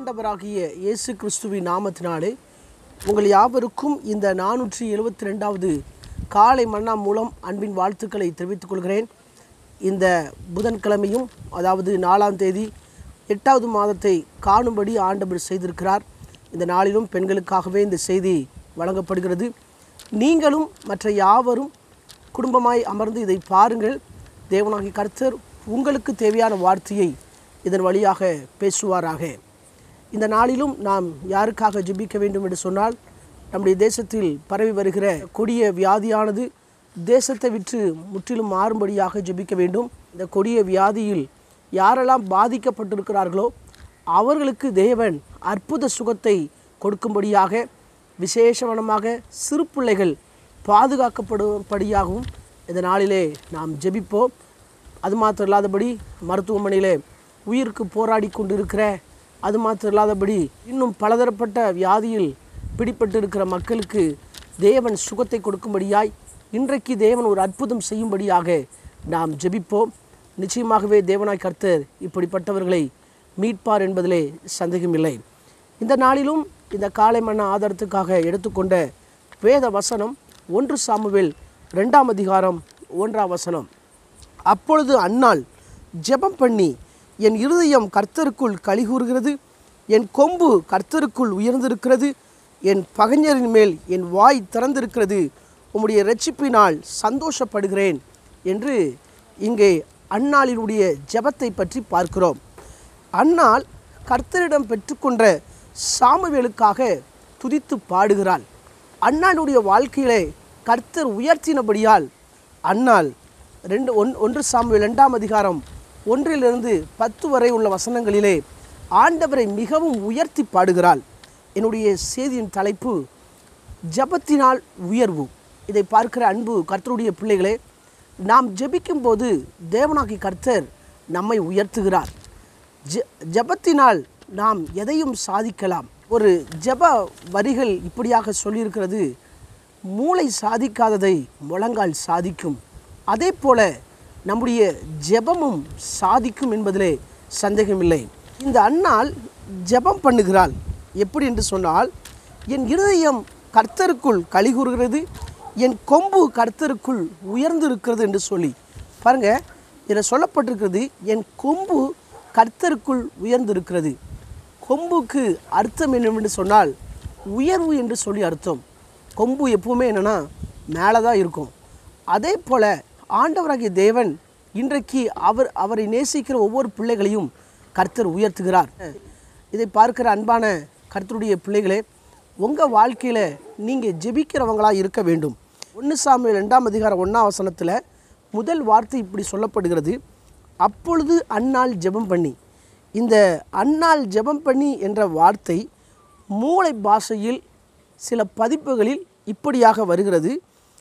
ஆண்டவராகிய இயேசு கிறிஸ்துவின் நாமத்தினாலே உங்கள் யாவருக்கும் இந்த நானூற்றி எழுபத்தி ரெண்டாவது காலை மன்னா மூலம் அன்பின் வாழ்த்துக்களை தெரிவித்துக் கொள்கிறேன் இந்த புதன்கிழமையும் அதாவது நாலாம் தேதி எட்டாவது மாதத்தை காணும்படி ஆண்டவர் செய்திருக்கிறார் இந்த நாளிலும் பெண்களுக்காகவே இந்த செய்தி வழங்கப்படுகிறது நீங்களும் மற்ற யாவரும் குடும்பமாய் அமர்ந்து இதை பாருங்கள் தேவனாகிய கர்த்தர் உங்களுக்கு தேவையான வார்த்தையை இதன் வழியாக பேசுவாராக இந்த நாளிலும் நாம் யாருக்காக ஜெபிக்க வேண்டும் என்று சொன்னால் நம்முடைய தேசத்தில் பரவி வருகிற கொடிய வியாதியானது தேசத்தை விற்று முற்றிலும் மாறும்படியாக ஜெபிக்க வேண்டும் இந்த கொடிய வியாதியில் யாரெல்லாம் பாதிக்கப்பட்டிருக்கிறார்களோ அவர்களுக்கு தேவன் அற்புத சுகத்தை கொடுக்கும்படியாக விசேஷவனமாக சிறு பிள்ளைகள் பாதுகாக்கப்படும்படியாகவும் இந்த நாளிலே நாம் ஜெபிப்போம் அது மாத்திரம் இல்லாதபடி மருத்துவமனையிலே உயிருக்கு போராடி கொண்டிருக்கிற அது மாத்திரம் இல்லாதபடி இன்னும் பலதரப்பட்ட வியாதியில் பிடிப்பட்டு இருக்கிற மக்களுக்கு தேவன் சுகத்தை கொடுக்கும்படியாய் இன்றைக்கு தேவன் ஒரு அற்புதம் செய்யும்படியாக நாம் ஜெபிப்போம் நிச்சயமாகவே தேவனாய் கர்த்தர் இப்படிப்பட்டவர்களை மீட்பார் என்பதிலே சந்தேகமில்லை இந்த நாளிலும் இந்த காலை மன்ன ஆதாரத்துக்காக எடுத்துக்கொண்ட வேத வசனம் ஒன்று சாமுவேல் ரெண்டாம் அதிகாரம் ஒன்றாம் வசனம் அப்பொழுது அன்னாள் ஜெபம் பண்ணி என் இருதயம் கர்த்தருக்குள் கலிகூறுகிறது என் கொம்பு கர்த்தருக்குள் உயர்ந்திருக்கிறது என் பகைஞரின் மேல் என் வாய் திறந்திருக்கிறது உம்முடைய இரட்சிப்பினால் சந்தோஷப்படுகிறேன் என்று இங்கே அன்னாளினுடைய ஜெபத்தை பற்றி பார்க்கிறோம் அன்னாள் கர்த்தரிடம் பெற்றுக்கொண்ட சாமுவேலுக்காக துதித்து பாடுகிறாள் அன்னாளுடைய வாழ்க்கையிலே கர்த்தர் உயர்த்தினபடியால் அன்னாள் ரெண்டு ஒன் ஒன்று சாமுவேல் ரெண்டாம் அதிகாரம் ஒன்றிலிருந்து பத்து வரை உள்ள வசனங்களிலே ஆண்டவரை மிகவும் உயர்த்தி பாடுகிறாள் என்னுடைய செய்தியின் தலைப்பு ஜபத்தினால் உயர்வு இதை பார்க்கிற அன்பு கர்த்தருடைய பிள்ளைகளே நாம் ஜெபிக்கும் போது தேவனாகி கர்த்தர் நம்மை உயர்த்துகிறார் ஜ ஜபத்தினால் நாம் எதையும் சாதிக்கலாம் ஒரு ஜப வரிகள் இப்படியாக சொல்லியிருக்கிறது மூளை சாதிக்காததை முழங்கால் சாதிக்கும் அதே போல நம்முடைய ஜெபமும் சாதிக்கும் என்பதிலே சந்தேகமில்லை இந்த அன்னாள் ஜெபம் பண்ணுகிறாள் எப்படி என்று சொன்னால் என் இருதயம் கர்த்தருக்குள் கலிகூறுகிறது என் கொம்பு கர்த்தருக்குள் உயர்ந்திருக்கிறது என்று சொல்லி பாருங்க இதில் சொல்லப்பட்டிருக்கிறது என் கொம்பு கர்த்தருக்குள் உயர்ந்திருக்கிறது கொம்புக்கு அர்த்தம் என்னவென்று சொன்னால் உயர்வு என்று சொல்லி அர்த்தம் கொம்பு எப்பவுமே என்னென்னா மேலே தான் இருக்கும் அதே போல் ஆண்டவராகிய தேவன் இன்றைக்கு அவர் அவரை நேசிக்கிற ஒவ்வொரு பிள்ளைகளையும் கர்த்தர் உயர்த்துகிறார் இதை பார்க்கிற அன்பான கர்த்தருடைய பிள்ளைகளே உங்கள் வாழ்க்கையில் நீங்கள் ஜெபிக்கிறவங்களாக இருக்க வேண்டும் ஒன்று சாமியில் ரெண்டாம் அதிகாரம் ஒன்றாம் வசனத்தில் முதல் வார்த்தை இப்படி சொல்லப்படுகிறது அப்பொழுது அன்னாள் ஜெபம் பண்ணி இந்த அன்னாள் ஜெபம் பண்ணி என்ற வார்த்தை மூளை பாஷையில் சில பதிப்புகளில் இப்படியாக வருகிறது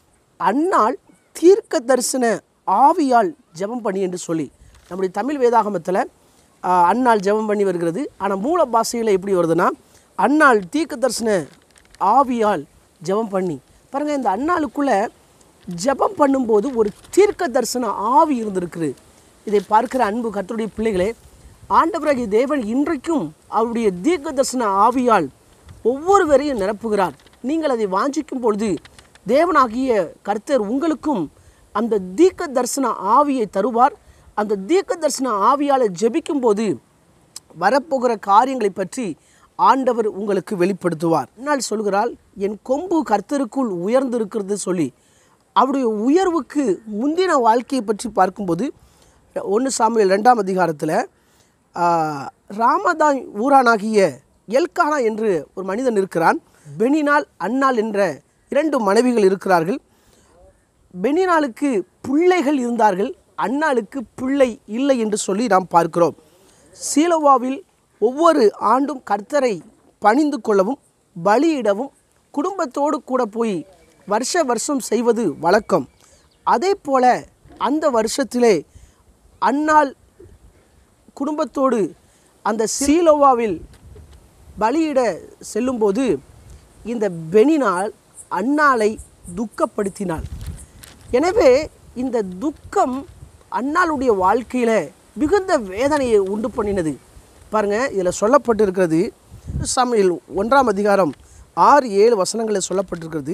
அன்னாள் தீர்க்க தரிசன ஆவியால் ஜெபம் பண்ணி என்று சொல்லி நம்முடைய தமிழ் வேதாகமத்தில் ஆஹ், அன்னாள் ஜெபம் பண்ணி வருகிறது ஆனால் மூல பாஷையில் எப்படி வருதுன்னா அன்னாள் தீர்க்க தரிசன ஆவியால் ஜெபம் பண்ணி பாருங்கள் இந்த அன்னாளுக்குள்ளே ஜெபம் பண்ணும்போது ஒரு தீர்க்க தரிசன ஆவி இருந்திருக்குது இதை பார்க்கிற அன்பு கர்த்தருடைய பிள்ளைகளே ஆண்டவராகிய தேவன் இன்றைக்கும் அவருடைய தீர்க்க தரிசன ஆவியால் ஒவ்வொருவரையும் நிரப்புகிறார் நீங்கள் அதை வாஞ்சிக்கும் பொழுது தேவனாகிய கர்த்தர் உங்களுக்கும் அந்த தீர்க்க தரிசன ஆவியை தருவார் அந்த தீர்க்க தரிசன ஆவியால் ஜெபிக்கும் போது வரப்போகிற காரியங்களை பற்றி ஆண்டவர் உங்களுக்கு வெளிப்படுத்துவார் என்னால் சொல்கிறாள் என் கொம்பு கர்த்தருக்குள் உயர்ந்திருக்கிறது சொல்லி அவருடைய உயர்வுக்கு முந்தின வாழ்க்கையை பற்றி பார்க்கும்போது ஒன்று சாமுவேல் ரெண்டாம் அதிகாரத்தில் ராமதான் ஊரானாகிய எல்கானா என்று ஒரு மனிதன் இருக்கிறான் பெனினால் அன்னாள் என்ற இரண்டு மனைவிகள் இருக்கிறார்கள் பெனினாளுக்கு பிள்ளைகள் இருந்தார்கள் அன்னாளுக்கு பிள்ளை இல்லை என்று சொல்லி நாம் பார்க்கிறோம் சீலோவாவில் ஒவ்வொரு ஆண்டும் கர்த்தரை பணிந்து கொள்ளவும் பலியிடவும் குடும்பத்தோடு கூட போய் வருஷ வருஷம் செய்வது வழக்கம் அதே போல அந்த வருஷத்திலே அன்னாள் குடும்பத்தோடு அந்த சீலோவாவில் பலியிட செல்லும்போது இந்த பெனினால் அன்னாளை துக்கப்படுத்தினாள் எனவே இந்த துக்கம் அன்னாளுடைய வாழ்க்கையில் மிகுந்த வேதனையை உண்டு பண்ணினது பாருங்கள் இதில் சொல்லப்பட்டிருக்கிறது சமையல் ஒன்றாம் அதிகாரம் ஆறு ஏழு வசனங்களில் சொல்லப்பட்டிருக்கிறது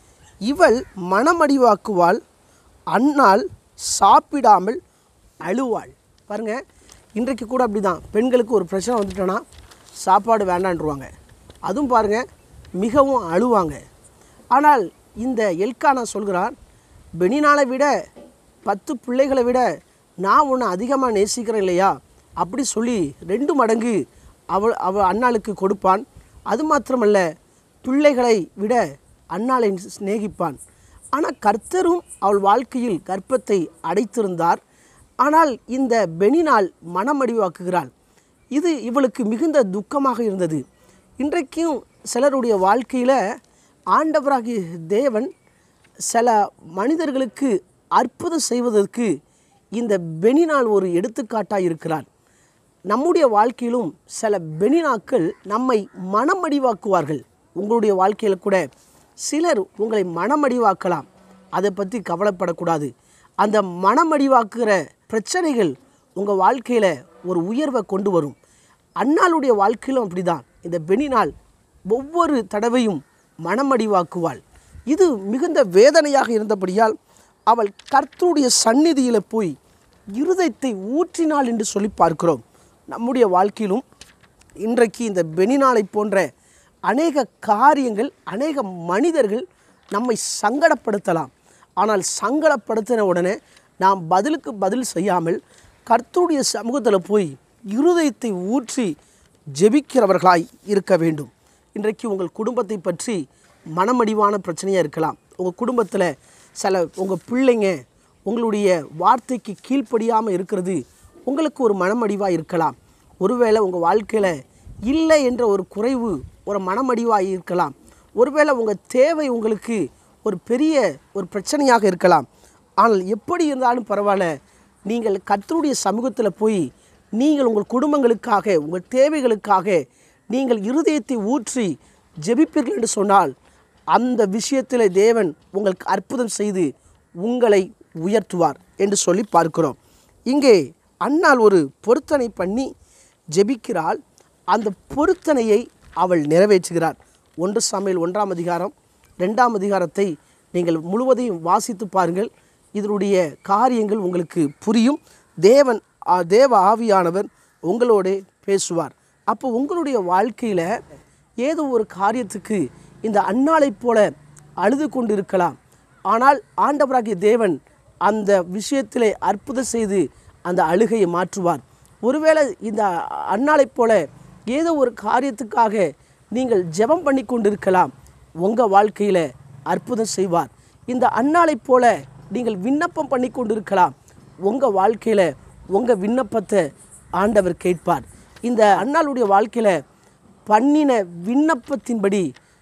இவள் மனமடிவாக்குவாள் அன்னாள் சாப்பிடாமல் அழுவாள் பாருங்கள் இன்றைக்கு கூட அப்படி தான் பெண்களுக்கு ஒரு பிரச்சனை வந்துட்டோன்னா சாப்பாடு வேண்டான்றுவாங்க அதுவும் பாருங்கள் மிகவும் அழுவாங்க ஆனால் இந்த எல்கானா சொல்கிறான் பெனினாலை விட பத்து பிள்ளைகளை விட நான் உன்னை அதிகமாக நேசிக்கிறேன் இல்லையா அப்படி சொல்லி ரெண்டு மடங்கு அவள் அவள் அண்ணாளுக்கு கொடுப்பான் அது மாத்திரமல்ல பிள்ளைகளை விட அன்னாளை சிநேகிப்பான் ஆனால் கர்த்தரும் அவள் வாழ்க்கையில் கர்ப்பத்தை அடைத்திருந்தார் ஆனால் இந்த பெனினால் மனமடிவாக்குகிறாள் இது இவளுக்கு மிகுந்த துக்கமாக இருந்தது இன்றைக்கும் சிலருடைய வாழ்க்கையில் ஆண்டவராகிய தேவன் சில மனிதர்களுக்கு அற்புதம் செய்வதற்கு இந்த பெனினால் ஒரு எடுத்துக்காட்டாக இருக்கிறார் நம்முடைய வாழ்க்கையிலும் சில பெனினாக்கள் நம்மை மனமடிவாக்குவார்கள் உங்களுடைய வாழ்க்கையில் கூட சிலர் உங்களை மனமடிவாக்கலாம் அதை பற்றி கவலைப்படக்கூடாது அந்த மனமடிவாக்குகிற பிரச்சனைகள் உங்கள் வாழ்க்கையில் ஒரு உயர்வை கொண்டு வரும் அன்னாளுடைய வாழ்க்கையிலும் அப்படிதான் இந்த பெனினால் ஒவ்வொரு தடவையும் மனமடிவாக்குவாள் இது மிகுந்த வேதனையாக இருந்தபடியால் அவள் கர்த்தருடைய சந்நிதியில் போய் இருதயத்தை ஊற்றினாள் என்று சொல்லி பார்க்கிறோம் நம்முடைய வாழ்க்கையிலும் இன்றைக்கு இந்த பெனினாலை போன்ற அநேக காரியங்கள் அநேக மனிதர்கள் நம்மை சங்கடப்படுத்தலாம் ஆனால் சங்கடப்படுத்தின உடனே நாம் பதிலுக்கு பதில் செய்யாமல் கர்த்தருடைய சமூகத்தில் போய் இருதயத்தை ஊற்றி ஜெபிக்கிறவர்களாய் இருக்க வேண்டும் இன்றைக்கு உங்கள் குடும்பத்தை பற்றி மனமடிவான பிரச்சனையாக இருக்கலாம் உங்கள் குடும்பத்தில் சில உங்கள் பிள்ளைங்க உங்களுடைய வார்த்தைக்கு கீழ்ப்படியாமல் இருக்கிறது உங்களுக்கு ஒரு மனமடிவாக இருக்கலாம் ஒருவேளை உங்கள் வாழ்க்கையில் இல்லை என்ற ஒரு குறைவு ஒரு மனமடிவாக இருக்கலாம் ஒருவேளை உங்கள் தேவை உங்களுக்கு ஒரு பெரிய ஒரு பிரச்சனையாக இருக்கலாம் ஆனால் எப்படி இருந்தாலும் பரவாயில்ல நீங்கள் கர்த்தருடைய சமூகத்தில் போய் நீங்கள் உங்கள் குடும்பங்களுக்காக உங்கள் தேவைகளுக்காக நீங்கள் இருதயத்தை ஊற்றி ஜெபிப்பீர்கள் என்று சொன்னால் அந்த விஷயத்தில் தேவன் உங்களுக்கு அற்புதம் செய்து உங்களை உயர்த்துவார் என்று சொல்லி பார்க்கிறோம் இங்கே அன்னாள் ஒரு பொருத்தனை பண்ணி ஜெபிக்கிறாள் அந்த பொருத்தனையை அவள் நிறைவேற்றுகிறார் ஒன்று சமையல் ஒன்றாம் அதிகாரம் ரெண்டாம் அதிகாரத்தை நீங்கள் முழுவதையும் வாசித்து பாருங்கள் இதனுடைய காரியங்கள் உங்களுக்கு புரியும் தேவன் ஆ, தேவ ஆவியானவர் உங்களோட பேசுவார் அப்போ உங்களுடைய வாழ்க்கையில் ஏதோ ஒரு காரியத்துக்கு இந்த அன்னாளைப் போல அழுது கொண்டு இருக்கலாம் ஆனால் ஆண்டவராகிய தேவன் அந்த விஷயத்திலே அற்புதம் செய்து அந்த அழுகையை மாற்றுவார் ஒருவேளை இந்த அன்னாளைப் போல ஏதோ ஒரு காரியத்துக்காக நீங்கள் ஜெபம் பண்ணி கொண்டிருக்கலாம் உங்கள் வாழ்க்கையில் அற்புதம் செய்வார் இந்த அன்னாளைப் போல நீங்கள் விண்ணப்பம் பண்ணி கொண்டிருக்கலாம் உங்கள் வாழ்க்கையில் உங்கள் விண்ணப்பத்தை ஆண்டவர் கேட்பார் இந்த அன்னாளுடைய வாழ்க்கையில் பண்ணின விண்ணப்பத்தின்படி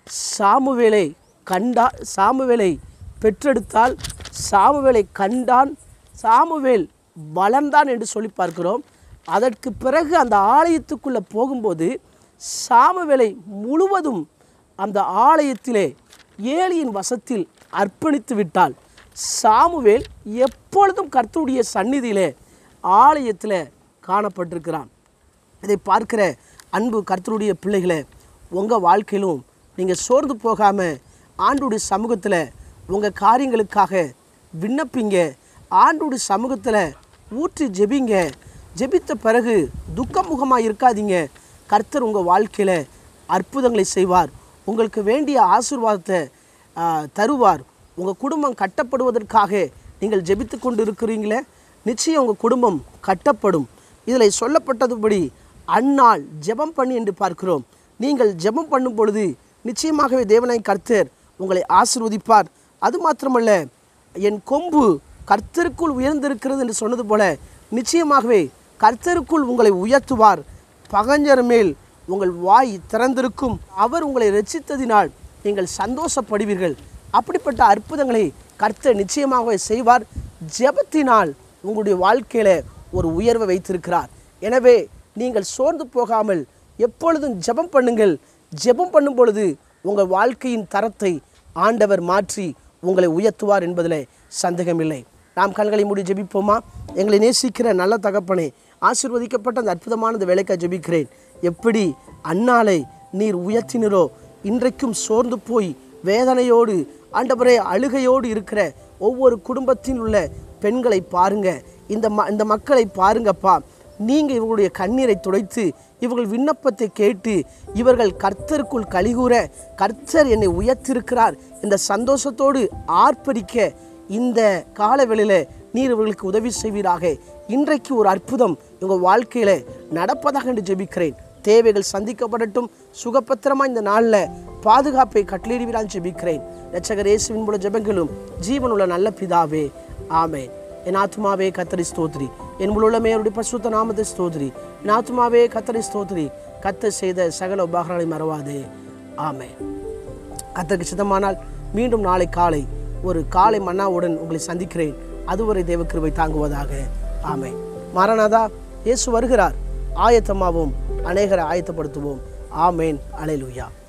சாமுவேலை கண்டா சாமுவேலை பெற்றெடுத்தால் சாமுவேலை கண்டான் சாமுவேல் வளர்ந்தான் என்று சொல்லி பார்க்கிறோம் அதற்கு பிறகு அந்த ஆலயத்துக்குள்ளே போகும்போது சாமுவேலை முழுவதும் அந்த ஆலயத்திலே ஏலியின் வசத்தில் அர்ப்பணித்து விட்டால் சாமுவேல் எப்பொழுதும் கர்த்தருடைய சந்நிதியிலே ஆலயத்தில் காணப்பட்டிருக்கிறான் இதை பார்க்கிற அன்பு கர்த்தருடைய பிள்ளைகளை உங்கள் வாழ்க்கையிலும் நீங்கள் சோர்ந்து போகாமல் ஆண்டுடைய சமூகத்தில் உங்கள் காரியங்களுக்காக விண்ணப்பிங்க ஆண்டுடைய சமூகத்தில் ஊற்றி ஜெபிங்க ஜெபித்த பிறகு துக்கமுகமாக இருக்காதீங்க கர்த்தர் உங்கள் வாழ்க்கையில் அற்புதங்களை செய்வார் உங்களுக்கு வேண்டிய ஆசீர்வாதத்தை ஆ, தருவார் உங்கள் குடும்பம் கட்டப்படுவதற்காக நீங்கள் ஜெபித்து கொண்டு இருக்கிறீங்களே நிச்சயம் உங்கள் குடும்பம் கட்டப்படும் இதில் சொல்லப்பட்டதுபடி அந்நாள் ஜெபம் பண்ணி என்று பார்க்கிறோம் நீங்கள் ஜெபம் பண்ணும் பொழுது நிச்சயமாகவே தேவனாய் கர்த்தர் உங்களை ஆசீர்வதிப்பார் அது மாத்திரமல்ல என் கொம்பு கர்த்தருக்குள் உயர்ந்திருக்கிறது என்று சொன்னது போல நிச்சயமாகவே கர்த்தருக்குள் உங்களை உயர்த்துவார் பகஞ்சர் மேல் உங்கள் வாய் திறந்திருக்கும் அவர் உங்களை ரட்சித்ததினால் நீங்கள் சந்தோஷப்படுவீர்கள் அப்படிப்பட்ட அற்புதங்களை கர்த்தர் நிச்சயமாகவே செய்வார் ஜெபத்தினால் உங்களுடைய வாழ்க்கையில் ஒரு உயர்வை வைத்திருக்கிறார் எனவே நீங்கள் சோர்ந்து போகாமல் எப்பொழுதும் ஜெபம் பண்ணுங்கள் ஜெபம் பண்ணும் பொழுது உங்கள் வாழ்க்கையின் தரத்தை ஆண்டவர் மாற்றி உங்களை உயர்த்துவார் என்பதில் சந்தேகமில்லை நாம் கண்களை மூடி ஜெபிப்போமா எங்களை நேசிக்கிற நல்ல தகப்பனே ஆசீர்வதிக்கப்பட்ட அந்த அற்புதமான இந்த வேலைக்காக ஜெபிக்கிறேன் எப்படி அன்னாலை நீர் உயர்த்தினரோ இன்றைக்கும் சோர்ந்து போய் வேதனையோடு ஆண்டவரே அழுகையோடு இருக்கிற ஒவ்வொரு குடும்பத்தில் உள்ள பெண்களை பாருங்க இந்த ம இந்த மக்களை பாருங்கப்பா நீங்கள் இவர்களுடைய கண்ணீரை துடைத்து இவர்கள் விண்ணப்பத்தை கேட்டு இவர்கள் கர்த்தருக்குள் கலிகூற கர்த்தர் என்னை உயர்த்திருக்கிறார் இந்த சந்தோஷத்தோடு ஆர்ப்பரிக்க இந்த காலவெளியில் நீர் இவர்களுக்கு உதவி செய்வீராக இன்றைக்கு ஒரு அற்புதம் உங்கள் வாழ்க்கையில் நடப்பதாக என்று ஜெபிக்கிறேன் தேவைகள் சந்திக்கப்படட்டும் சுகபத்திரமா இந்த நாளில் பாதுகாப்பை கட்டளிடுவீரான் ஜெபிக்கிறேன் ரட்சகர் இயேசுவின் மூல ஜெபங்களும் ஜீவனுள்ள நல்ல பிதாவே ஆமென் என் ஆத்மாவே கத்தரி ஸ்தோத்ரி என் முழுமே அவருடைய பசுத்த நாமத்தை ஸ்தோத்ரி என் ஆத்மாவே கத்தரி ஸ்தோத்ரி கத்த செய்த சகல உபகாரங்களை மறவாதே ஆமென் கத்தருக்கு சித்தமானால் மீண்டும் நாளை காலை ஒரு காலை மன்னாவுடன் உங்களை சந்திக்கிறேன் அதுவரை தேவக்கிருபை தாங்குவதாக ஆமென் மாரநாதா இயேசு வருகிறார் ஆயத்தமாவோம் அநேகரை ஆயத்தப்படுத்துவோம் ஆமேன் அலைலுயா